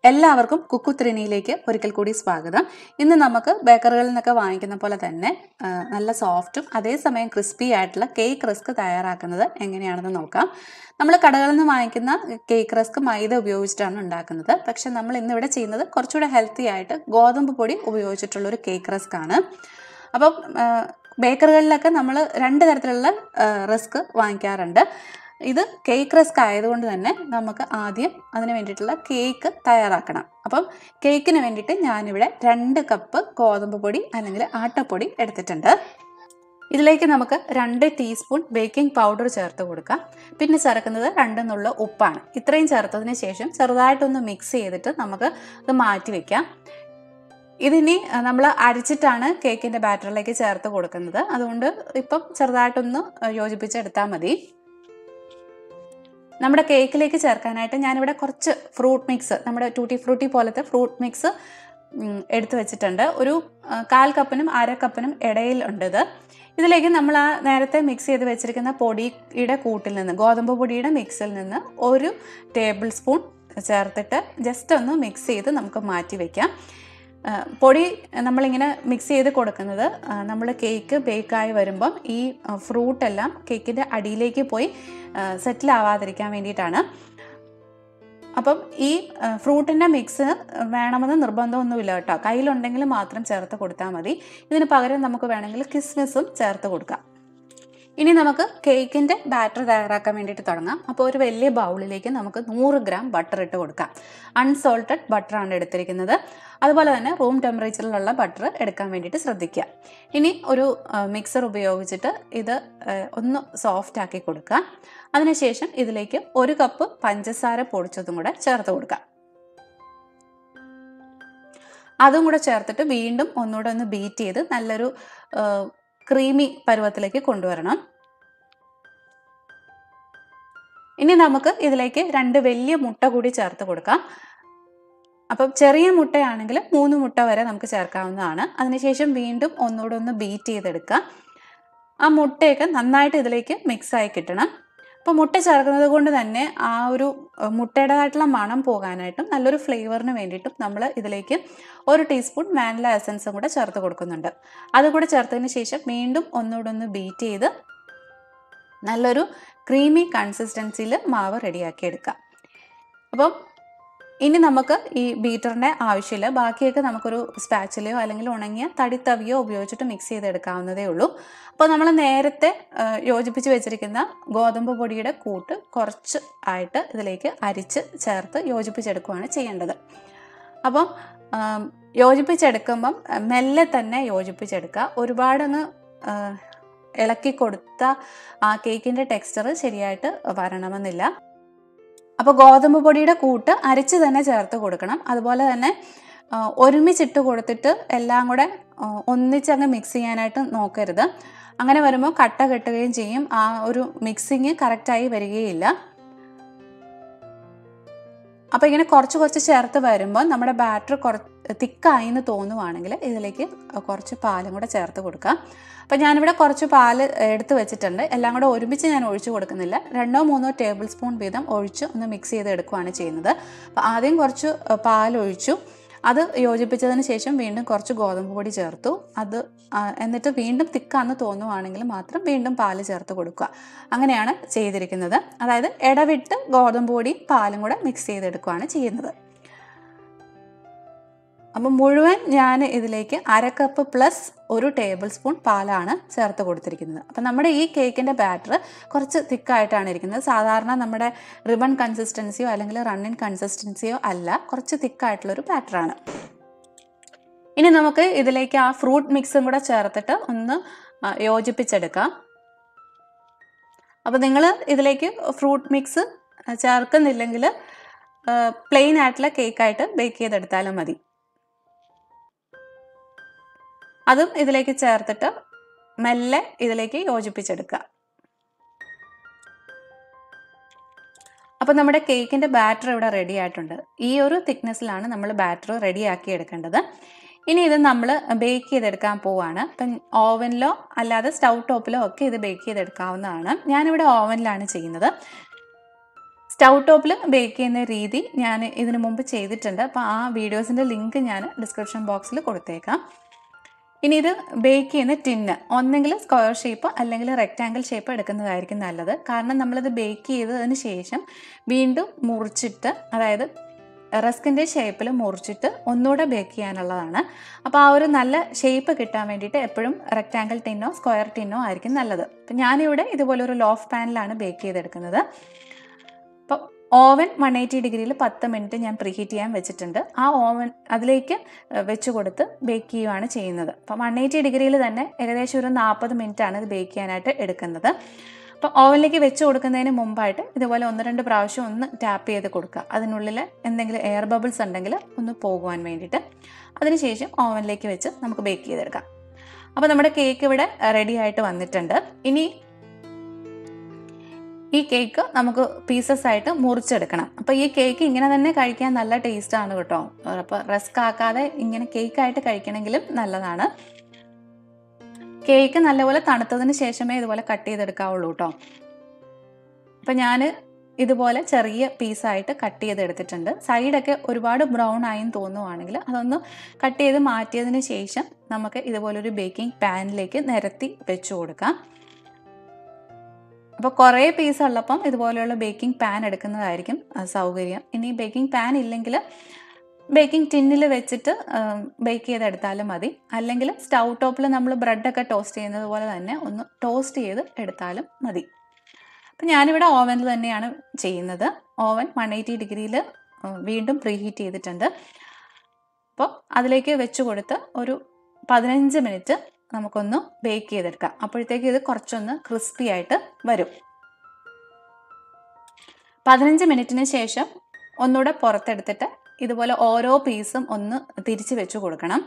എല്ലാവർക്കും കുക്കു ത്രിണിയിലേക്ക് ഒരിക്കൽ കൂടി സ്വാഗതം ഇന്ന് നമുക്ക് ബേക്കറികളിൽ നിന്നൊക്കെ വാങ്ങിക്കുന്ന പോലെ തന്നെ ആ, നല്ല സോഫ്റ്റും അതേസമയം ക്രിസ്പി ആയിട്ടുള്ള കേക്ക് റസ്ക് തയ്യാറാക്കുന്നത് എങ്ങനെയാണെന്ന് നോക്കാം നമ്മൾ കടകളിൽ നിന്ന് വാങ്ങിക്കുന്ന കേക്ക് റസ്ക് മൈദ ഉപയോഗിച്ചിട്ടാണ് ഉണ്ടാക്കുന്നത് പക്ഷെ നമ്മൾ ഇന്നിവിടെ ചെയ്യുന്നത് കുറച്ചുകൂടെ ഹെൽത്തി ആയിട്ട് ഗോതമ്പ് പൊടി ഉപയോഗിച്ചിട്ടുള്ള ഒരു കേക്ക് റസ്ക് ആണ് അപ്പം ആ, ബേക്കറികളിലൊക്കെ നമ്മൾ രണ്ട് തരത്തിലുള്ള റിസ്ക് വാങ്ങിക്കാറുണ്ട് ഇത് കേക്ക് റസ്ക് ആയതുകൊണ്ട് തന്നെ നമുക്ക് ആദ്യം അതിന് വേണ്ടിയിട്ടുള്ള കേക്ക് തയ്യാറാക്കണം അപ്പം കേക്കിന് വേണ്ടിയിട്ട് ഞാനിവിടെ രണ്ട് കപ്പ് ഗോതമ്പ് പൊടി അല്ലെങ്കിൽ ആട്ടപ്പൊടി എടുത്തിട്ടുണ്ട് ഇതിലേക്ക് നമുക്ക് രണ്ട് ടീസ്പൂൺ ബേക്കിംഗ് പൗഡർ ചേർത്ത് കൊടുക്കാം പിന്നെ ചേർക്കുന്നത് രണ്ടെന്നുള്ള ഉപ്പാണ് ഇത്രയും ചേർത്തതിന് ശേഷം ചെറുതായിട്ടൊന്ന് മിക്സ് ചെയ്തിട്ട് നമുക്ക് ഇത് മാറ്റി വെക്കാം ഇതിനി നമ്മൾ അരിച്ചിട്ടാണ് കേക്കിൻ്റെ ബാറ്ററിലേക്ക് ചേർത്ത് കൊടുക്കുന്നത് അതുകൊണ്ട് ഇപ്പം ചെറുതായിട്ടൊന്ന് യോജിപ്പിച്ചെടുത്താൽ മതി നമ്മുടെ കേക്കിലേക്ക് ചേർക്കാനായിട്ട് ഞാനിവിടെ കുറച്ച് ഫ്രൂട്ട് മിക്സ് നമ്മുടെ ടൂട്ടി ഫ്രൂട്ടി പോലത്തെ ഫ്രൂട്ട് മിക്സ് ഉം, എടുത്തു വെച്ചിട്ടുണ്ട് ഒരു ആ, കാൽ കപ്പിനും അര കപ്പിനും ഇടയിൽ ഉണ്ട് ഇത് ഇതിലേക്ക് നമ്മൾ ആ നേരത്തെ മിക്സ് ചെയ്ത് വെച്ചിരിക്കുന്ന പൊടിയുടെ കൂട്ടിൽ നിന്ന് ഗോതമ്പ് പൊടിയുടെ മിക്സിൽ നിന്ന് ഒരു ടേബിൾ സ്പൂൺ ചേർത്തിട്ട് ജസ്റ്റ് ഒന്ന് മിക്സ് ചെയ്ത് നമുക്ക് മാറ്റി വയ്ക്കാം ആ, പൊടി നമ്മളിങ്ങനെ മിക്സ് ചെയ്ത് കൊടുക്കുന്നത് നമ്മൾ കേക്ക് ബേക്കായി വരുമ്പം ഈ ഫ്രൂട്ട് എല്ലാം കേക്കിൻ്റെ അടിയിലേക്ക് പോയി സെറ്റിൽ ആവാതിരിക്കാൻ വേണ്ടിയിട്ടാണ് അപ്പം ഈ ഫ്രൂട്ടിൻ്റെ മിക്സ് വേണമെന്ന് നിർബന്ധമൊന്നുമില്ല കേട്ടോ കയ്യിലുണ്ടെങ്കിൽ മാത്രം ചേർത്ത് കൊടുത്താൽ മതി ഇതിന് പകരം നമുക്ക് വേണമെങ്കിൽ കിസ്മിസും ചേർത്ത് കൊടുക്കാം ഇനി നമുക്ക് കേക്കിൻ്റെ ബാറ്റർ തയ്യാറാക്കാൻ വേണ്ടിയിട്ട് തുടങ്ങാം അപ്പോൾ ഒരു വലിയ ബൗളിലേക്ക് നമുക്ക് നൂറ് ഗ്രാം ബട്ടർ ഇട്ട് കൊടുക്കാം അൺസോൾട്ടഡ് ബട്ടറാണ് എടുത്തിരിക്കുന്നത് അതുപോലെ തന്നെ റൂം ടെമ്പറേച്ചറിലുള്ള ബട്ടർ എടുക്കാൻ വേണ്ടിയിട്ട് ശ്രദ്ധിക്കുക ഇനി ഒരു മിക്സർ ഉപയോഗിച്ചിട്ട് ഇത് ആ, ഒന്ന് സോഫ്റ്റ് ആക്കി കൊടുക്കാം അതിനുശേഷം ഇതിലേക്ക് ഒരു കപ്പ് പഞ്ചസാര പൊടിച്ചതും കൂടെ ചേർത്ത് കൊടുക്കാം അതും കൂടെ ചേർത്തിട്ട് വീണ്ടും ഒന്നുകൂടെ ഒന്ന് ബീറ്റ് ചെയ്ത് നല്ലൊരു ക്രീമി പരുവത്തിലേക്ക് കൊണ്ടുവരണം ഇനി നമുക്ക് ഇതിലേക്ക് രണ്ട് വലിയ മുട്ട കൂടി ചേർത്ത് കൊടുക്കാം അപ്പം ചെറിയ മുട്ടയാണെങ്കിൽ മൂന്ന് മുട്ട വരെ നമുക്ക് ചേർക്കാവുന്നതാണ് അതിനുശേഷം വീണ്ടും ഒന്നുകൂടെ ഒന്ന് ബീറ്റ് ചെയ്തെടുക്കാം ആ മുട്ടയൊക്കെ നന്നായിട്ട് ഇതിലേക്ക് മിക്സായി കിട്ടണം അപ്പോൾ മുട്ട ചേർക്കുന്നത് കൊണ്ട് തന്നെ ആ ഒരു അഹ്, മുട്ടയുടേതായിട്ടുള്ള മണം പോകാനായിട്ടും നല്ലൊരു ഫ്ലേവറിന് വേണ്ടിയിട്ടും നമ്മൾ ഇതിലേക്ക് ഒരു ടീസ്പൂൺ വാനില എസൻസും കൂടെ ചേർത്ത് കൊടുക്കുന്നുണ്ട് അതുകൂടെ ചേർത്തതിന് ശേഷം വീണ്ടും ഒന്നുകൂടെ ഒന്ന് ബീറ്റ് ചെയ്ത് നല്ലൊരു ക്രീമി കൺസിസ്റ്റൻസിയിൽ മാവ് റെഡിയാക്കി എടുക്കാം അപ്പം ഇനി നമുക്ക് ഈ ബീറ്ററിൻ്റെ ആവശ്യമില്ല ബാക്കിയൊക്കെ നമുക്കൊരു സ്പാച്ചിലയോ അല്ലെങ്കിൽ ഉണങ്ങിയ തടിത്തവിയോ ഉപയോഗിച്ചിട്ട് മിക്സ് ചെയ്തെടുക്കാവുന്നതേ ഉള്ളൂ അപ്പോൾ നമ്മൾ നേരത്തെ ആ, യോജിപ്പിച്ച് വെച്ചിരിക്കുന്ന ഗോതമ്പ് പൊടിയുടെ കൂട്ട് കുറച്ച് ആയിട്ട് ഇതിലേക്ക് അരിച്ച് ചേർത്ത് യോജിപ്പിച്ചെടുക്കുകയാണ് ചെയ്യേണ്ടത് അപ്പം ആം, യോജിപ്പിച്ചെടുക്കുമ്പം ആ, മെല്ലെ തന്നെ യോജിപ്പിച്ചെടുക്കുക ഒരുപാടങ്ങ് ആ, ഇളക്കി കൊടുത്ത ആ കേക്കിൻ്റെ ടെക്സ്ചർ ശരിയായിട്ട് വരണമെന്നില്ല അപ്പോൾ ഗോതമ്പ് പൊടിയുടെ കൂട്ട് അരിച്ച് തന്നെ ചേർത്ത് കൊടുക്കണം അതുപോലെ തന്നെ ആ, ഒരുമിച്ചിട്ട് കൊടുത്തിട്ട് എല്ലാം കൂടെ ആ, ഒന്നിച്ചങ്ങ് മിക്സ് ചെയ്യാനായിട്ട് നോക്കരുത് അങ്ങനെ വരുമ്പോൾ കട്ട കെട്ടുകയും ചെയ്യും ആ ഒരു മിക്സിങ് കറക്റ്റായി വരികയില്ല അപ്പോൾ ഇങ്ങനെ കുറച്ച് കുറച്ച് ചേർത്ത് വരുമ്പോൾ നമ്മുടെ ബാറ്റർ കുറച്ച് തിക്കായി എന്ന് തോന്നുവാണെങ്കിൽ ഇതിലേക്ക് കുറച്ച് പാലും കൂടെ ചേർത്ത് കൊടുക്കാം അപ്പോൾ ഞാനിവിടെ കുറച്ച് പാല് എടുത്ത് വെച്ചിട്ടുണ്ട് എല്ലാം കൂടെ ഒരുമിച്ച് ഞാൻ ഒഴിച്ചു കൊടുക്കുന്നില്ല രണ്ടോ മൂന്നോ ടേബിൾ സ്പൂൺ വീതം ഒഴിച്ച് ഒന്ന് മിക്സ് ചെയ്ത് എടുക്കുകയാണ് ചെയ്യുന്നത് അപ്പോൾ ആദ്യം കുറച്ച് പാൽ ഒഴിച്ചു അത് യോജിപ്പിച്ചതിന് ശേഷം വീണ്ടും കുറച്ച് ഗോതമ്പ് പൊടി ചേർത്തു അത് ആ, എന്നിട്ട് വീണ്ടും തിക്കാന്ന് തോന്നുവാണെങ്കിൽ മാത്രം വീണ്ടും പാല് ചേർത്ത് കൊടുക്കുക അങ്ങനെയാണ് ചെയ്തിരിക്കുന്നത് അതായത് ഇടവിട്ട് ഗോതമ്പ് പൊടിയും പാലും കൂടെ മിക്സ് ചെയ്തെടുക്കുകയാണ് ചെയ്യുന്നത് അപ്പം മുഴുവൻ ഞാൻ ഇതിലേക്ക് അര കപ്പ് പ്ലസ് ഒരു ടേബിൾ സ്പൂൺ പാലാണ് ചേർത്ത് കൊടുത്തിരിക്കുന്നത് അപ്പം നമ്മുടെ ഈ കേക്കിൻ്റെ ബാറ്റർ കുറച്ച് തിക്കായിട്ടാണ് ഇരിക്കുന്നത് സാധാരണ നമ്മുടെ റിബൺ കൺസിസ്റ്റൻസിയോ അല്ലെങ്കിൽ റണ്ണിൻ കൺസിസ്റ്റൻസിയോ അല്ല കുറച്ച് തിക്കായിട്ടുള്ളൊരു ബാറ്ററാണ് ഇനി നമുക്ക് ഇതിലേക്ക് ആ ഫ്രൂട്ട് മിക്സും കൂടെ ചേർത്തിട്ട് ഒന്ന് ആ, യോജിപ്പിച്ചെടുക്കാം അപ്പോൾ നിങ്ങൾ ഇതിലേക്ക് ഫ്രൂട്ട് മിക്സ് ചേർക്കുന്നില്ലെങ്കിൽ പ്ലെയിൻ ആയിട്ടുള്ള കേക്കായിട്ട് ബേക്ക് ചെയ്തെടുത്താലും മതി അതും ഇതിലേക്ക് ചേർത്തിട്ട് മെല്ലെ ഇതിലേക്ക് യോജിപ്പിച്ചെടുക്കുക അപ്പോൾ നമ്മുടെ കേക്കിൻ്റെ ബാറ്റർ ഇവിടെ റെഡി ആയിട്ടുണ്ട് ഈ ഒരു തിക്നെസ്സിലാണ് നമ്മൾ ബാറ്റർ റെഡിയാക്കി എടുക്കേണ്ടത് ഇനി ഇത് നമ്മൾ ബേക്ക് ചെയ്തെടുക്കാൻ പോവാണ് അപ്പം ഓവനിലോ അല്ലാതെ സ്റ്റൗ ടോപ്പിലോ ഒക്കെ ഇത് ബേക്ക് ചെയ്തെടുക്കാവുന്നതാണ് ഞാനിവിടെ ഓവനിലാണ് ചെയ്യുന്നത് സ്റ്റൗ ടോപ്പിൽ ബേക്ക് ചെയ്യുന്ന രീതി ഞാൻ ഇതിനു മുമ്പ് ചെയ്തിട്ടുണ്ട് അപ്പോൾ ആ വീഡിയോസിൻ്റെ ലിങ്ക് ഞാൻ ഡിസ്ക്രിപ്ഷൻ ബോക്സിൽ കൊടുത്തേക്കാം ഇനി ഇത് ബേക്ക് ചെയ്യുന്ന ടിന്ന് ഒന്നെങ്കിൽ സ്ക്വയർ ഷേപ്പ് അല്ലെങ്കിൽ റെക്റ്റാങ്കിൾ ഷേപ്പ് എടുക്കുന്നതായിരിക്കും നല്ലത് കാരണം നമ്മളിത് ബേക്ക് ചെയ്തതിന് ശേഷം വീണ്ടും മുറിച്ചിട്ട് അതായത് റസ്കിൻ്റെ ഷേപ്പിൽ മുറിച്ചിട്ട് ഒന്നുകൂടെ ബേക്ക് ചെയ്യാനുള്ളതാണ് അപ്പോൾ ആ ഒരു നല്ല ഷേപ്പ് കിട്ടാൻ വേണ്ടിയിട്ട് എപ്പോഴും റെക്റ്റാങ്കിൾ ടിന്നോ സ്ക്വയർ ടിന്നോ ആയിരിക്കും നല്ലത് അപ്പം ഞാനിവിടെ ഇതുപോലെ ഒരു ലോഫ് പാനിലാണ് ബേക്ക് ചെയ്തെടുക്കുന്നത് അപ്പോൾ ഓവൻ വൺ എയ്റ്റി ഡിഗ്രിയിൽ പത്ത് മിനിറ്റ് ഞാൻ പ്രീഹീറ്റ് ചെയ്യാൻ വെച്ചിട്ടുണ്ട് ആ ഓവൻ അതിലേക്ക് വെച്ച് കൊടുത്ത് ബേക്ക് ചെയ്യുകയാണ് ചെയ്യുന്നത് അപ്പം വൺ എയ്റ്റി ഡിഗ്രിയിൽ തന്നെ ഏകദേശം ഒരു നാൽപ്പത് മിനിറ്റാണ് ഇത് ബേക്ക് ചെയ്യാനായിട്ട് എടുക്കുന്നത് അപ്പോൾ ഓവനിലേക്ക് വെച്ച് കൊടുക്കുന്നതിന് മുമ്പായിട്ട് ഇതുപോലെ ഒന്ന് രണ്ട് പ്രാവശ്യം ഒന്ന് ടാപ്പ് ചെയ്ത് കൊടുക്കുക അതിനുള്ളിൽ എന്തെങ്കിലും എയർ ബബിൾസ് ഉണ്ടെങ്കിൽ ഒന്ന് പോകുവാൻ വേണ്ടിയിട്ട് അതിനുശേഷം ഓവനിലേക്ക് വെച്ച് നമുക്ക് ബേക്ക് ചെയ്തെടുക്കാം അപ്പോൾ നമ്മുടെ കേക്ക് ഇവിടെ റെഡി ആയിട്ട് വന്നിട്ടുണ്ട് ഇനി ഈ കേക്ക് നമുക്ക് പീസസ് ആയിട്ട് മുറിച്ചെടുക്കണം അപ്പോൾ ഈ കേക്ക് ഇങ്ങനെ തന്നെ കഴിക്കാൻ നല്ല ടേസ്റ്റ് ആണ് കേട്ടോ അപ്പോൾ റസ്ക് ആക്കാതെ ഇങ്ങനെ കേക്കായിട്ട് കഴിക്കണമെങ്കിലും നല്ലതാണ് കേക്ക് നല്ലപോലെ തണുത്തതിന് ശേഷമേ ഇതുപോലെ കട്ട് ചെയ്തെടുക്കാവുള്ളൂ കേട്ടോ അപ്പം ഞാൻ ഇതുപോലെ ചെറിയ പീസായിട്ട് കട്ട് ചെയ്തെടുത്തിട്ടുണ്ട് സൈഡൊക്കെ ഒരുപാട് ബ്രൗൺ ആയി തോന്നുവാണെങ്കിൽ അതൊന്ന് കട്ട് ചെയ്ത് മാറ്റിയതിന് ശേഷം നമുക്ക് ഇതുപോലൊരു ബേക്കിംഗ് പാനിലേക്ക് നിരത്തി വെച്ച് കൊടുക്കാം അപ്പോൾ കുറേ പീസ് ഉള്ളപ്പം ഇതുപോലെയുള്ള ബേക്കിംഗ് പാൻ എടുക്കുന്നതായിരിക്കും സൗകര്യം ഇനി ബേക്കിംഗ് പാൻ ഇല്ലെങ്കിൽ ബേക്കിംഗ് ടിന്നിൽ വെച്ചിട്ട് ബേക്ക് ചെയ്തെടുത്താലും മതി അല്ലെങ്കിൽ സ്റ്റൗ ടോപ്പിൽ നമ്മൾ ബ്രെഡൊക്കെ ടോസ്റ്റ് ചെയ്യുന്നത് പോലെ തന്നെ ഒന്ന് ടോസ്റ്റ് ചെയ്ത് എടുത്താലും മതി അപ്പം ഞാനിവിടെ ഓവനിൽ തന്നെയാണ് ചെയ്യുന്നത് ഓവൻ വൺ എയ്റ്റി ഡിഗ്രിയിൽ വീണ്ടും പ്രീഹീറ്റ് ചെയ്തിട്ടുണ്ട് അപ്പോൾ അതിലേക്ക് വെച്ച് കൊടുത്ത് ഒരു പതിനഞ്ച് മിനിറ്റ് നമുക്കൊന്ന് ബേക്ക് ചെയ്തെടുക്കാം അപ്പോഴത്തേക്ക് ഇത് കുറച്ചൊന്ന് ക്രിസ്പി ആയിട്ട് വരും പതിനഞ്ച് മിനിറ്റിന് ശേഷം ഒന്നുകൂടെ പുറത്തെടുത്തിട്ട് ഇതുപോലെ ഓരോ പീസും ഒന്ന് തിരിച്ച് വെച്ച് കൊടുക്കണം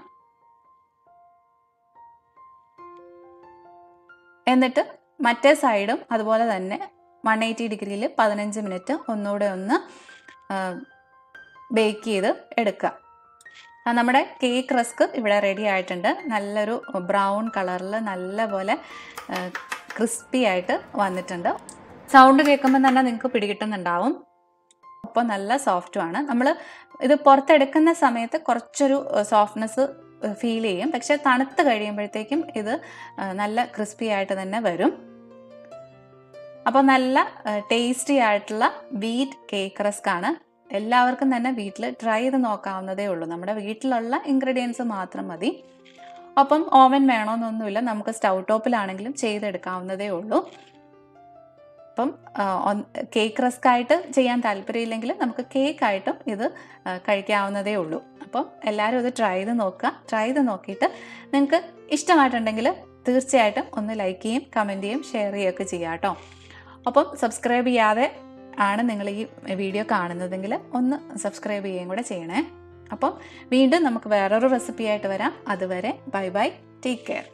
എന്നിട്ട് മറ്റേ സൈഡും അതുപോലെ തന്നെ വൺ എയ്റ്റി ഡിഗ്രിയിൽ പതിനഞ്ച് മിനിറ്റ് ഒന്നുകൂടെ ഒന്ന് ബേക്ക് ചെയ്ത് എടുക്കുക നമ്മുടെ കേക്ക് റസ്ക് ഇവിടെ റെഡി ആയിട്ടുണ്ട് നല്ലൊരു ബ്രൗൺ കളറിൽ നല്ലപോലെ ക്രിസ്പി ആയിട്ട് വന്നിട്ടുണ്ട് സൗണ്ട് കേൾക്കുമ്പോൾ തന്നെ നിങ്ങൾക്ക് പിടികിട്ടുന്നുണ്ടാവും ഒപ്പം നല്ല സോഫ്റ്റുമാണ് നമ്മൾ ഇത് പുറത്തെടുക്കുന്ന സമയത്ത് കുറച്ചൊരു സോഫ്റ്റ്നെസ് ഫീൽ ചെയ്യും പക്ഷെ തണുത്ത് കഴിയുമ്പോഴത്തേക്കും ഇത് നല്ല ക്രിസ്പി ആയിട്ട് തന്നെ വരും അപ്പോൾ നല്ല ടേസ്റ്റി ആയിട്ടുള്ള വീറ്റ് കേക്ക് റസ്ക് ആണ് എല്ലാവർക്കും തന്നെ വീട്ടിൽ ട്രൈ ചെയ്ത് നോക്കാവുന്നതേ ഉള്ളൂ നമ്മുടെ വീട്ടിലുള്ള ഇൻഗ്രീഡിയൻസ് മാത്രം മതി അപ്പം ഓവൻ വേണമെന്നൊന്നുമില്ല നമുക്ക് സ്റ്റൗ ടോപ്പിലാണെങ്കിലും ചെയ്തെടുക്കാവുന്നതേ ഉള്ളൂ അപ്പം കേക്ക് റസ്ക് ആയിട്ട് ചെയ്യാൻ താല്പര്യമില്ലെങ്കിൽ നമുക്ക് കേക്കായിട്ടും ഇത് കഴിക്കാവുന്നതേ ഉള്ളൂ അപ്പം എല്ലാവരും ഇത് ട്രൈ ചെയ്ത് നോക്കുക ട്രൈ ചെയ്ത് നോക്കിയിട്ട് നിങ്ങൾക്ക് ഇഷ്ടമായിട്ടുണ്ടെങ്കിൽ തീർച്ചയായിട്ടും ഒന്ന് ലൈക്ക് ചെയ്യും കമൻറ്റ് ചെയ്യും ഷെയർ ചെയ്യുകയൊക്കെ ചെയ്യാം കേട്ടോ അപ്പം സബ്സ്ക്രൈബ് ചെയ്യാതെ ആണ് നിങ്ങൾ ഈ വീഡിയോ കാണുന്നതെങ്കിൽ ഒന്ന് സബ്സ്ക്രൈബ് ചെയ്യുകയും കൂടെ ചെയ്യണേ അപ്പം വീണ്ടും നമുക്ക് വേറൊരു റെസിപ്പി ആയിട്ട് വരാം അതുവരെ ബൈ ബൈ ടേക്ക് കെയർ